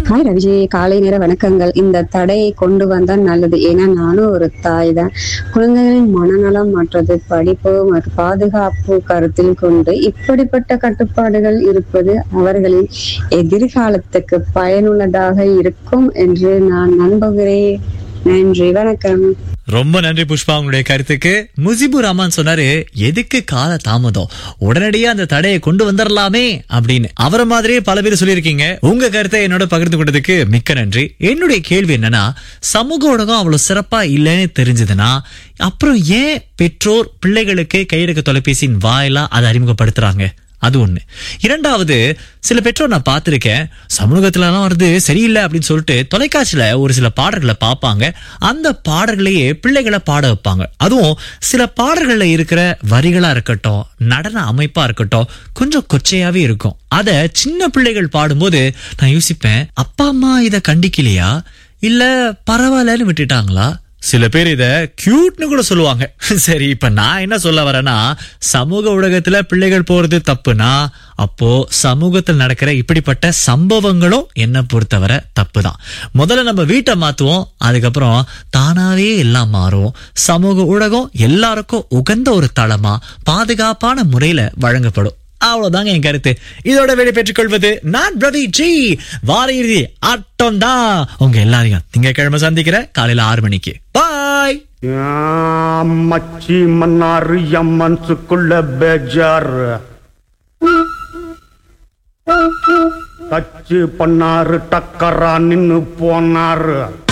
hi Raviji காலை நேர வணக்கங்கள் இந்த தடையை கொண்டு வந்தால் நல்லது ஏன்னா நானும் ஒரு தாய் தான் குழந்தைகளின் மனநலம் மற்றது படிப்பு மற்றும் பாதுகாப்பு கருத்தில் கொண்டு இப்படிப்பட்ட கட்டுப்பாடுகள் இருப்பது அவர்களின் எதிர்காலத்துக்கு பயனுள்ளதாக இருக்கும் என்று நான் நம்புகிறேன் நன்றி வணக்கம் ரொம்ப நன்றி புஷ்பா உங்களுடைய கருத்துக்கு முஜிபுர் ரஹ்மான் சொன்னாரு எதுக்கு கால தாமதம் உடனடியா அந்த தடையை கொண்டு வந்துடலாமே அப்படின்னு அவரை மாதிரியே பல பேர் சொல்லியிருக்கீங்க உங்க கருத்தை என்னோட பகிர்ந்து கொண்டதுக்கு மிக்க நன்றி என்னுடைய கேள்வி என்னன்னா சமூக ஊடகம் அவ்வளவு சிறப்பா இல்லைன்னு தெரிஞ்சதுன்னா அப்புறம் ஏன் பெற்றோர் பிள்ளைகளுக்கு கையெடுக்க தொலைபேசியின் வாயிலா அதை அறிமுகப்படுத்துறாங்க அது ஒண்ணு இரண்டாவது சில பெற்றோர் நான் பார்த்திருக்கேன் சமூகத்துல எல்லாம் வருது சரியில்லை அப்படின்னு சொல்லிட்டு தொலைக்காட்சியில ஒரு சில பாடல்களை பார்ப்பாங்க அந்த பாடல்களையே பிள்ளைகளை பாட வைப்பாங்க அதுவும் சில பாடல்கள்ல இருக்கிற வரிகளா இருக்கட்டும் நடன அமைப்பா இருக்கட்டும் கொஞ்சம் கொச்சையாவே இருக்கும் அத சின்ன பிள்ளைகள் பாடும்போது நான் யோசிப்பேன் அப்பா அம்மா இத கண்டிக்கலையா இல்ல பரவாயில்லன்னு விட்டுட்டாங்களா சில பேர் இத கியூட்னு கூட சொல்லுவாங்க சரி இப்ப நான் என்ன சொல்ல வரேன்னா சமூக ஊடகத்துல பிள்ளைகள் போறது தப்புனா அப்போ சமூகத்தில் நடக்கிற இப்படிப்பட்ட சம்பவங்களும் என்ன பொறுத்தவரை தப்பு தான் முதல்ல நம்ம வீட்டை மாத்துவோம் அதுக்கப்புறம் தானாவே எல்லாம் மாறும் சமூக ஊடகம் எல்லாருக்கும் உகந்த ஒரு தளமா பாதுகாப்பான முறையில வழங்கப்படும் அவ்வளவுதாங்க என் கருத்து இதோட வெளி பெற்றுக் கொள்வது நான் பிரவி ஜி வார இறுதி ஆட்டம் தான் உங்க எல்லாரையும் திங்கக்கிழமை சந்திக்கிற காலையில ஆறு மணிக்கு பாய் மச்சி மன்னாரு என் மனசுக்குள்ள பேஜாரு டச்சு பண்ணாரு டக்கரா நின்னு போனாரு